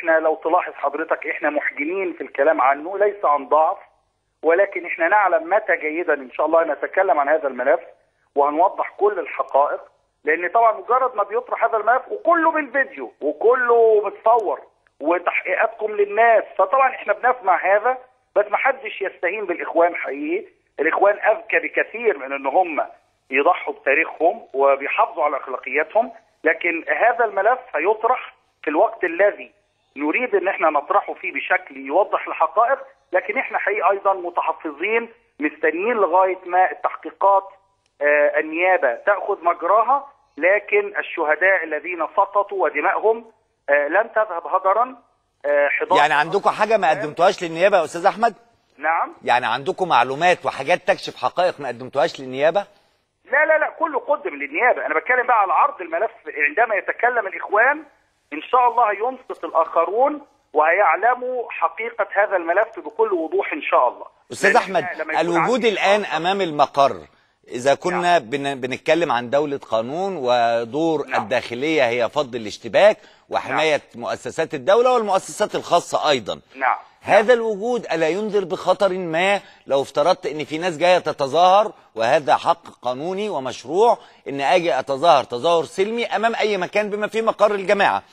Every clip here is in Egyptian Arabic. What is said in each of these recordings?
احنا لو تلاحظ حضرتك احنا محجمين في الكلام عنه ليس عن ضعف ولكن احنا نعلم متى جيدا ان شاء الله نتكلم عن هذا الملف وهنوضح كل الحقائق لان طبعا مجرد ما بيطرح هذا الملف وكله بالفيديو وكله متصور وتحقيقاتكم للناس فطبعا احنا بنسمع هذا بس ما حدش يستهين بالاخوان حقيقي الاخوان اذكى بكثير من ان هم يضحوا بتاريخهم وبيحافظوا على اخلاقياتهم لكن هذا الملف هيطرح في الوقت الذي نريد ان احنا نطرحه فيه بشكل يوضح الحقائق لكن احنا حقيقي ايضا متحفظين مستنيين لغايه ما التحقيقات آه، النيابه تاخذ مجراها لكن الشهداء الذين سقطوا ودمائهم آه، لن تذهب هدرا آه، 11 يعني عندكم حاجه ما قدمتوهاش للنيابه يا استاذ احمد نعم يعني عندكم معلومات وحاجات تكشف حقائق ما قدمتوهاش للنيابه لا لا لا كله قدم للنيابه انا بتكلم بقى على عرض الملف عندما يتكلم الاخوان ان شاء الله هينصت الاخرون وهيعلموا حقيقه هذا الملف بكل وضوح ان شاء الله استاذ لأن احمد إحنا لما يكون الوجود عندي الان إشارة- امام المقر اذا كنا بن بنتكلم عن دوله قانون ودور نعم. الداخليه هي فض الاشتباك وحمايه مؤسسات الدوله والمؤسسات الخاصه ايضا نعم هذا الوجود الا ينذر بخطر ما لو افترضت ان في ناس جايه تتظاهر وهذا حق قانوني ومشروع ان اجي اتظاهر تظاهر سلمي امام اي مكان بما فيه مقر الجماعه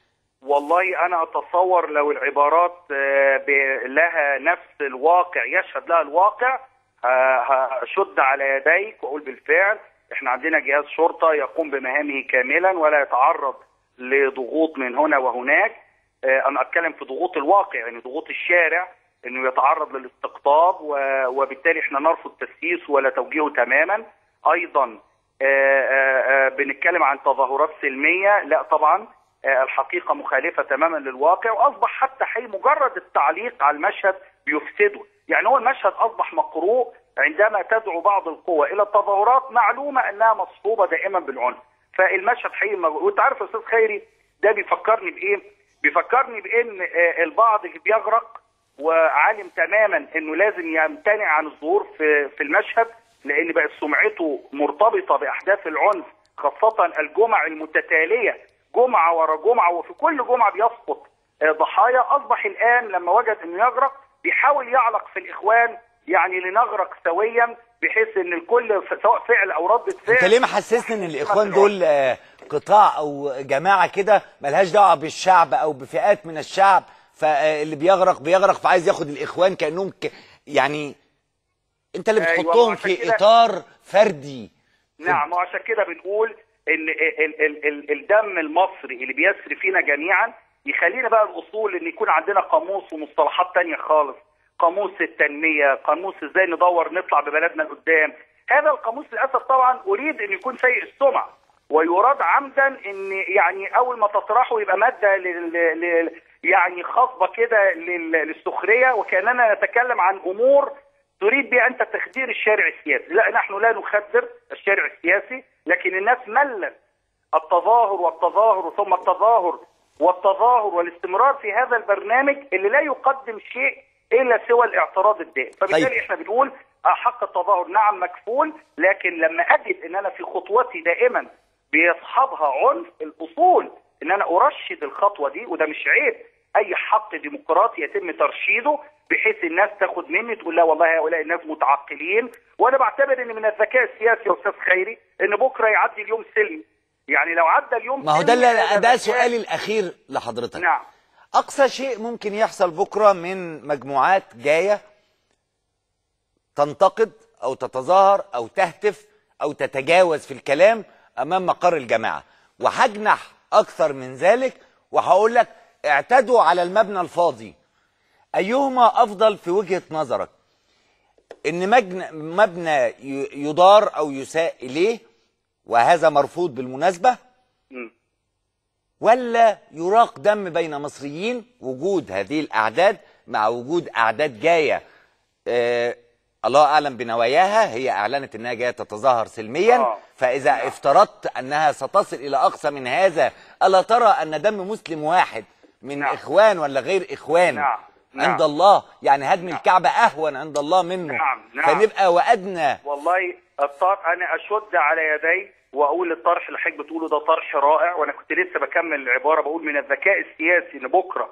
والله انا اتصور لو العبارات آه، ب- لها نفس الواقع يشهد لها الواقع ه- هشد على يديك واقول بالفعل احنا عندنا جهاز شرطه يقوم بمهامه كاملا ولا يتعرض لضغوط من هنا وهناك آه، انا اتكلم في ضغوط الواقع يعني ضغوط الشارع انه يتعرض للاستقطاب و- وبالتالي احنا نرفض تسييسه ولا توجيهه تماما ايضا آه، آه، آه، بنتكلم عن تظاهرات سلميه لا طبعا آه، الحقيقه مخالفه تماما للواقع واصبح حتى حي مجرد التعليق على المشهد بيفسده يعني هو المشهد اصبح مقروء عندما تدعو بعض القوى الى التظاهرات معلومه انها مصحوبه دائما بالعنف فالمشهد حقيقي مج- وانت عارف يا استاذ خيري ده بيفكرني بايه بيفكرني بان آه، البعض بيغرق وعالم تماما انه لازم يمتنع عن الظهور في في المشهد لان بقت سمعته مرتبطه باحداث العنف خاصه الجمع المتتاليه جمعه ورا جمعه وفي كل جمعه بيسقط آه، ضحايا اصبح الان لما وجد انه يغرق بيحاول يعلق في الاخوان يعني لنغرق سويا بحيث ان الكل ف- سواء فعل او رده فعل انت ليه محسسني ان الاخوان دول آه، قطاع او جماعه كده ملهاش دعوه بالشعب او بفئات من الشعب فاللي بيغرق بيغرق فعايز ياخد الاخوان كانهم ك... يعني انت اللي أيوة، بتحطهم وعشان في كده- اطار فردي نعم وعشان كده بنقول ان ال ال ال الدم المصري اللي بيسري فينا جميعا يخلينا بقى الاصول ان يكون عندنا قاموس ومصطلحات تانية خالص قاموس التنميه قاموس ازاي ندور نطلع ببلدنا لقدام هذا القاموس للاسف طبعا اريد ان يكون سيء السمعه ويراد عمدا ان يعني اول ما تطرحه يبقى ماده لل لل- يعني خصبه كده لل- للسخريه وكاننا نتكلم عن امور تريد بها انت تخدير الشارع السياسي، لا نحن لا نخدر الشارع السياسي، لكن الناس ملت التظاهر والتظاهر ثم التظاهر والتظاهر والاستمرار في هذا البرنامج اللي لا يقدم شيء الا سوى الاعتراض الدائم، فبالتالي طيب. احنا بنقول آه، حق التظاهر نعم مكفول، لكن لما اجد ان انا في خطوتي دائما بيصحبها عنف الاصول ان انا ارشد الخطوه دي وده مش عيب اي حق ديمقراطي يتم ترشيده بحيث الناس تاخد مني تقول لا والله هؤلاء الناس متعقلين وانا بعتبر ان من الذكاء السياسي يا استاذ خيري ان بكره يعدي اليوم سلمي يعني لو عدى اليوم ما هو ده سلمي اللي هذا ده ذكاء. سؤالي الاخير لحضرتك نعم اقصى شيء ممكن يحصل بكره من مجموعات جايه تنتقد او تتظاهر او تهتف او تتجاوز في الكلام امام مقر الجماعه وهجنح اكثر من ذلك وهقول لك اعتدوا على المبنى الفاضي ايهما افضل في وجهه نظرك ان مجن- مبنى ي- يدار او يساء اليه وهذا مرفوض بالمناسبه مم. ولا يراق دم بين مصريين وجود هذه الأعداد مع وجود أعداد جاية آه الله أعلم بنواياها هي أعلنت أنها جاية تتظاهر سلميا آه. فإذا افترضت أنها ستصل إلى أقصى من هذا ألا ترى أن دم مسلم واحد من نعم. إخوان ولا غير إخوان نعم. نعم. عند الله يعني هدم الكعبة أهون عند الله منه نعم. نعم. فنبقى وأدنى والله الطرح انا اشد على يدي واقول الطرح اللي حضرتك بتقوله ده طرح رائع وانا كنت لسه بكمل العباره بقول من الذكاء السياسي ان بكره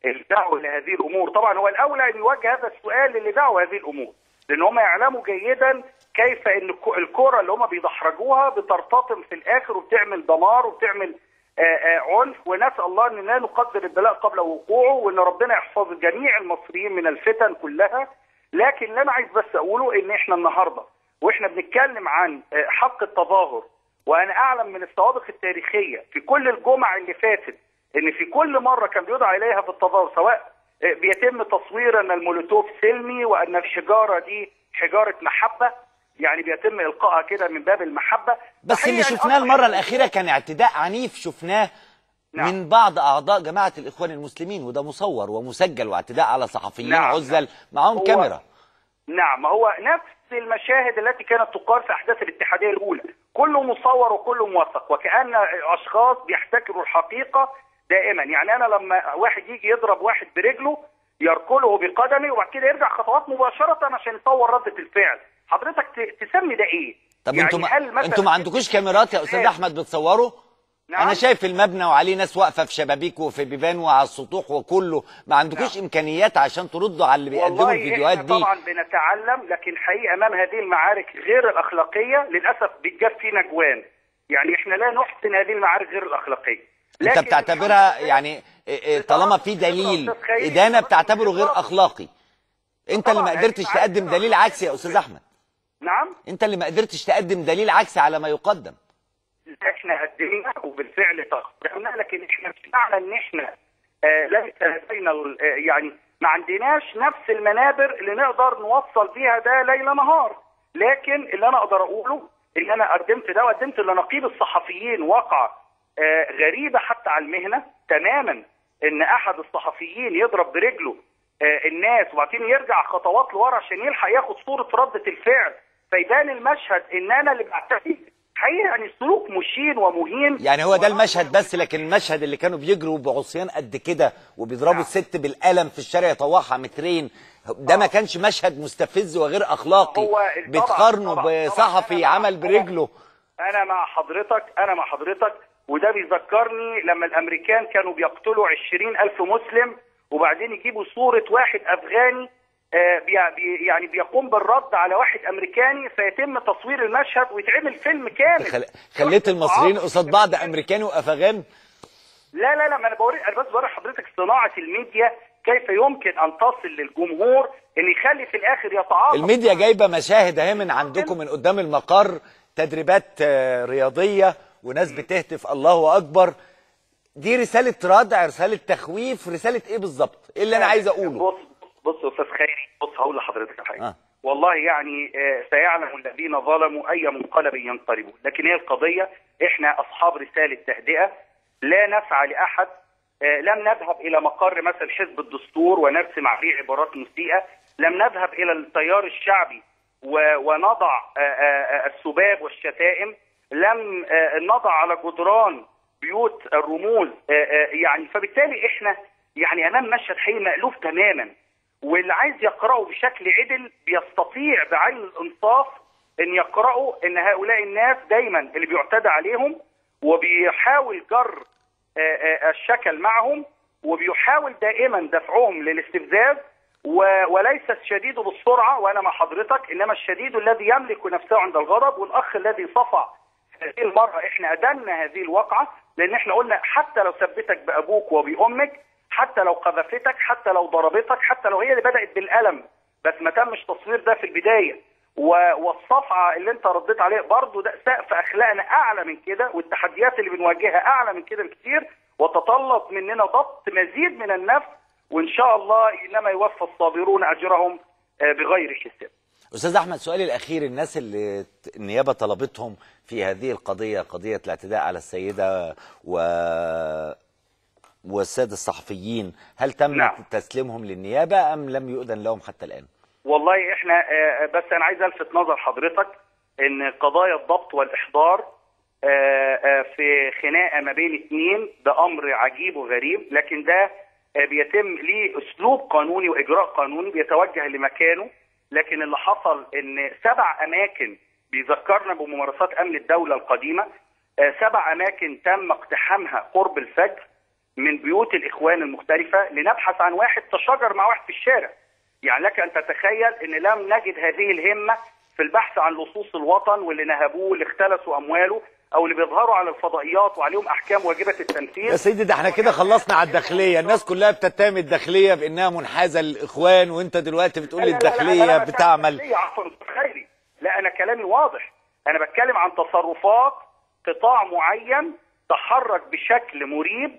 الدعوه لهذه الامور طبعا هو الاولى ان يوجه هذا السؤال للي دعوا هذه الامور لان هم يعلموا جيدا كيف ان الك- الكره اللي هم بيدحرجوها بترتطم في الاخر وبتعمل دمار وبتعمل آه، آه، عنف ونسال الله ان لا نقدر البلاء قبل وقوعه وان ربنا يحفظ جميع المصريين من الفتن كلها لكن اللي انا عايز بس اقوله ان احنا النهارده واحنا بنتكلم عن آه، حق التظاهر وانا اعلم من السوابق التاريخيه في كل الجمع اللي فاتت ان في كل مره كان بيدعى اليها في التظاهر سواء آه، بيتم تصوير ان المولوتوف سلمي وان الحجاره دي حجاره محبه يعني بيتم القائها كده من باب المحبه بس اللي فهي شفناه الأصل- المرة الأخيرة كان اعتداء عنيف شفناه نعم. من بعض أعضاء جماعة الإخوان المسلمين وده مصور ومسجل واعتداء على صحفيين نعم، عزل نعم. معاهم هو- كاميرا نعم هو نفس المشاهد التي كانت تقال في احداث الاتحاديه الاولى كله مصور وكله موثق وكان اشخاص بيحتكروا الحقيقه دائما يعني انا لما واحد يجي يضرب واحد برجله يركله بقدمه وبعد كده يرجع خطوات مباشره عشان يصور رده الفعل حضرتك ت- تسمي ده ايه طب يعني انتوا هل ما مثلاً- انتوا ما عندكوش كاميرات يا استاذ احمد بتصوروا نعم. انا شايف المبنى وعليه ناس واقفه في شبابيك وفي بيبان وعلى السطوح وكله ما عندكوش نعم. امكانيات عشان تردوا على اللي بيقدموا والله الفيديوهات احنا دي طبعا بنتعلم لكن حقيقه امام هذه المعارك غير الاخلاقيه للاسف بيتجاب فينا جوان يعني احنا لا نحسن هذه المعارك غير الاخلاقيه انت لكن بتعتبرها الحمد لله يعني إيه إيه طالما في دليل أستاذ خيري، ادانه طبعاً بتعتبره غير بالظبط. اخلاقي انت اللي ما طبعاً، قدرتش يعني تقدم معاك دليل عكسي يا استاذ احمد نعم انت اللي ما قدرتش تقدم دليل عكسي على ما يقدم احنا قدمنا وبالفعل تقدمنا لكن احنا مش معنى ان احنا آه ليس لدينا ال- آه يعني ما عندناش نفس المنابر اللي نقدر نوصل بيها ده ليل نهار لكن اللي انا اقدر اقوله ان انا قدمت ده وقدمت لنقيب الصحفيين واقعه آه غريبه حتى على المهنه تماما ان احد الصحفيين يضرب برجله آه الناس وبعدين يرجع خطوات لورا عشان يلحق ياخد صوره رده الفعل فيبان المشهد ان انا اللي بعتدي حقيقه يعني سلوك مشين ومهين يعني هو ده المشهد بس لكن المشهد اللي كانوا بيجروا بعصيان قد كده وبيضربوا نعم. الست بالقلم في الشارع يطوعها مترين ده ما كانش مشهد مستفز وغير اخلاقي هو طبعاً- بتقارنه طبعاً- طبعاً بصحفي أنا مع- عمل برجله انا مع حضرتك انا مع حضرتك وده بيذكرني لما الامريكان كانوا بيقتلوا عشرين الف مسلم وبعدين يجيبوا صورة واحد افغاني آه، بي- بي- يعني بيقوم بالرد على واحد امريكاني فيتم تصوير المشهد ويتعمل فيلم كامل خل... خليت المصريين قصاد بعض امريكاني وافغان لا لا لا ما انا بوري انا بس بوري حضرتك صناعه الميديا كيف يمكن ان تصل للجمهور ان يخلي في الاخر يتعاطف الميديا جايبه مشاهد اهي من عندكم من قدام المقر تدريبات آه، رياضيه وناس بتهتف الله اكبر دي رساله ردع رساله تخويف رساله ايه بالظبط ايه اللي انا عايز اقوله بص بص يا استاذ خيري بص هقول لحضرتك على حاجه آه. والله يعني آه، سيعلم الذين ظلموا اي منقلب ينقلبون لكن هي القضيه احنا اصحاب رساله تهدئه لا نسعى لاحد آه، لم نذهب الى مقر مثلا حزب الدستور ونرسم عليه عبارات مسيئه لم نذهب الى التيار الشعبي و- ونضع آه، آه، آه، السباب والشتائم لم آه، نضع على جدران بيوت الرموز آه، آه، يعني فبالتالي احنا يعني امام مشهد حقيقي مألوف تماما واللي عايز يقرأه بشكل عدل بيستطيع بعين الانصاف ان يقرأوا ان هؤلاء الناس دايما اللي بيعتدى عليهم وبيحاول جر آه، آه، الشكل معهم وبيحاول دائما دفعهم للاستفزاز و- وليس الشديد بالسرعه وانا مع حضرتك انما الشديد الذي يملك نفسه عند الغضب والاخ الذي صفع هذه المره احنا ادنا هذه الواقعه لان احنا قلنا حتى لو ثبتك بابوك وبامك حتى لو قذفتك حتى لو ضربتك حتى لو هي اللي بدات بالالم بس ما تمش تصوير ده في البدايه و- والصفعه اللي انت رديت عليه برضه ده سقف اخلاقنا اعلى من كده والتحديات اللي بنواجهها اعلى من كده بكثير وتطلب مننا ضبط مزيد من النفس وان شاء الله انما يوفى الصابرون اجرهم آه، بغير حساب. استاذ احمد سؤالي الاخير الناس اللي ت- النيابه طلبتهم في هذه القضيه قضيه الاعتداء على السيده و والساده الصحفيين هل تم نعم. تسليمهم للنيابه ام لم يؤذن لهم حتى الان والله احنا آه، بس انا عايز الفت نظر حضرتك ان قضايا الضبط والاحضار آه، آه، في خناقه ما بين اثنين ده امر عجيب وغريب لكن ده آه، بيتم ليه اسلوب قانوني واجراء قانوني بيتوجه لمكانه لكن اللي حصل ان سبع اماكن بيذكرنا بممارسات امن الدوله القديمه آه، سبع اماكن تم اقتحامها قرب الفجر من بيوت الاخوان المختلفه لنبحث عن واحد تشاجر مع واحد في الشارع يعني لك ان تتخيل ان لم نجد هذه الهمه في البحث عن لصوص الوطن واللي نهبوه واللي اختلسوا امواله او اللي بيظهروا على الفضائيات وعليهم احكام واجبه التنفيذ يا سيدي ده احنا كده خلصنا على الداخليه الناس كلها بتتهم الداخليه بانها منحازه للاخوان وانت دلوقتي بتقول لا، لا، لا، لا، الداخليه لا، لا، بتعمل الداخلية، عفوا خيري لا انا كلامي واضح انا بتكلم عن تصرفات قطاع معين تحرك بشكل مريب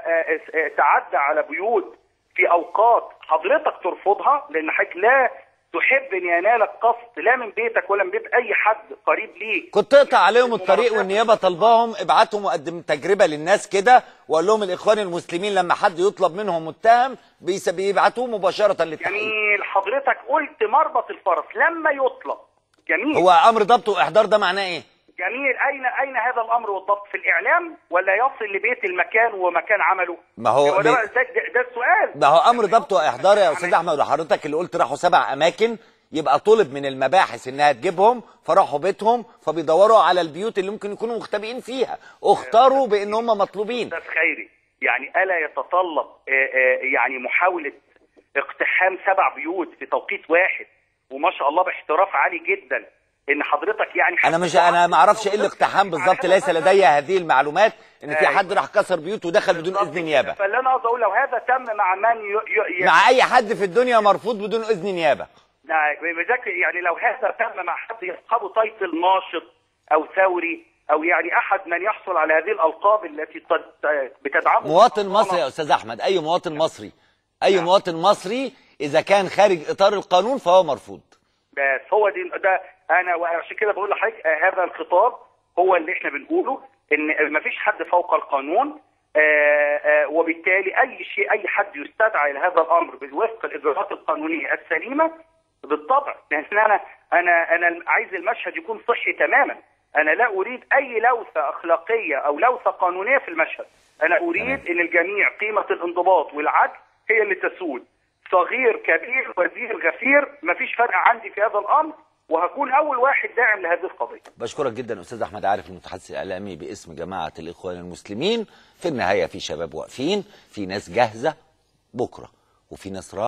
وتعدى على بيوت في اوقات حضرتك ترفضها لان حضرتك لا تحب ان ينالك قصد لا من بيتك ولا من بيت اي حد قريب ليك كنت تقطع عليهم الطريق والنيابه طالباهم ابعتهم وقدم تجربه للناس كده وقال لهم الاخوان المسلمين لما حد يطلب منهم متهم بيس- بيبعتوه مباشره للتحقيق جميل حضرتك قلت مربط الفرس لما يطلب جميل هو امر ضبط واحضار ده معناه ايه جميل اين اين هذا الامر والضبط في الاعلام ولا يصل لبيت المكان ومكان عمله ما هو ده, بي- بقى- ده, ده, ده السؤال ما هو امر ضبط واحضار يا استاذ احمد وحضرتك اللي قلت راحوا سبع اماكن يبقى طلب من المباحث انها تجيبهم فراحوا بيتهم فبيدوروا على البيوت اللي ممكن يكونوا مختبئين فيها اختاروا بان هم مطلوبين استاذ خيري يعني الا يتطلب آه، آه، يعني محاوله اقتحام سبع بيوت في توقيت واحد وما شاء الله باحتراف عالي جدا ان حضرتك يعني انا مش انا ما اعرفش ايه الاقتحام بالظبط ليس لدي هذه المعلومات ان في أيوة. حد راح كسر بيوت ودخل بدون اذن نيابه فاللي انا قصدي اقول لو هذا تم مع من ي... ي... ي... مع اي حد في الدنيا مرفوض بدون اذن نيابه نعم، بذكر يعني لو هذا تم مع حد يصحبه تايتل ناشط او ثوري او يعني احد من يحصل على هذه الالقاب التي تد- بتدعمه مواطن مصري يا استاذ احمد اي مواطن مصري اي مواطن مصري اذا كان خارج اطار القانون فهو مرفوض بس هو دي ده انا وعشان كده بقول لحضرتك آه، هذا الخطاب هو اللي احنا بنقوله ان ما فيش حد فوق القانون آه، آه، وبالتالي اي شيء اي حد يستدعى الى هذا الامر وفق الاجراءات القانونيه السليمه بالطبع لان انا انا انا عايز المشهد يكون صحي تماما انا لا اريد اي لوثه اخلاقيه او لوثه قانونيه في المشهد انا اريد ان الجميع قيمه الانضباط والعدل هي اللي تسود صغير كبير وزير غفير مفيش فرق عندي في هذا الامر وهكون اول واحد داعم لهذه القضيه بشكرك جدا استاذ احمد عارف المتحدث الاعلامي باسم جماعه الاخوان المسلمين في النهايه في شباب واقفين في ناس جاهزه بكره وفي ناس